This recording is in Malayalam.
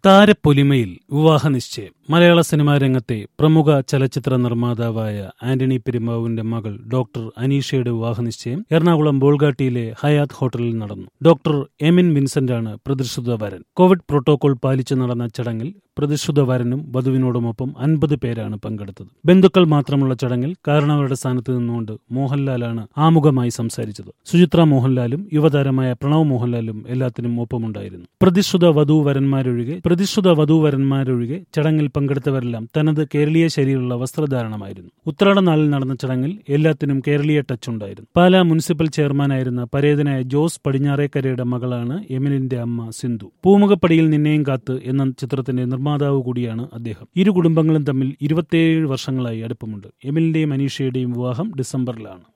താരപ്പൊലിമയിൽ വിവാഹനിശ്ചയം മലയാള സിനിമാ രംഗത്തെ പ്രമുഖ ചലച്ചിത്ര നിർമ്മാതാവായ ആന്റണി പെരുമ്പാവൂരിന്റെ മകൾ ഡോക്ടർ അനീഷയുടെ വിവാഹനിശ്ചയം എറണാകുളം ബോൾഗാട്ടിയിലെ ഹയാത്ത് ഹോട്ടലിൽ നടന്നു ഡോക്ടർ എമിൻ വിൻസെന്റാണ് പ്രതിഷ്ഠിത വരൻ കോവിഡ് പ്രോട്ടോകോൾ പാലിച്ചു നടന്ന ചടങ്ങിൽ പ്രതിഷ്ഠിത വരനും വധുവിനോടുമൊപ്പം അൻപത് പേരാണ് പങ്കെടുത്തത് ബന്ധുക്കൾ മാത്രമുള്ള ചടങ്ങിൽ കാരണവരുടെ സ്ഥാനത്ത് നിന്നുകൊണ്ട് മോഹൻലാലാണ് ആമുഖമായി സംസാരിച്ചത് സുചിത്ര മോഹൻലാലും യുവതാരമായ പ്രണവ് മോഹൻലാലും എല്ലാത്തിനും ഒപ്പമുണ്ടായിരുന്നു പ്രതിഷ്ഠിത വധൂവരന്മാരൊഴികെ പ്രതിഷ്ഠിത വധൂവരന്മാരൊഴികെ ചടങ്ങിൽ പങ്കെടുത്തവരെല്ലാം തനത് കേരളീയ ശൈലിയിലുള്ള വസ്ത്രധാരണമായിരുന്നു ഉത്രാട നാളിൽ നടന്ന ചടങ്ങിൽ എല്ലാത്തിനും കേരളീയ ടച്ച് ഉണ്ടായിരുന്നു പാലാ മുനിസിപ്പൽ ചെയർമാനായിരുന്ന പരേതനായ ജോസ് പടിഞ്ഞാറേക്കരയുടെ മകളാണ് എമിലിന്റെ അമ്മ സിന്ധു പൂമുഖപ്പടിയിൽ നിന്നെയും കാത്ത് എന്ന ചിത്രത്തിന്റെ നിർമ്മാതാവ് കൂടിയാണ് അദ്ദേഹം ഇരു കുടുംബങ്ങളും തമ്മിൽ ഇരുപത്തിയേഴ് വർഷങ്ങളായി അടുപ്പമുണ്ട് എമിലിന്റെയും അനീഷയുടെയും വിവാഹം ഡിസംബറിലാണ്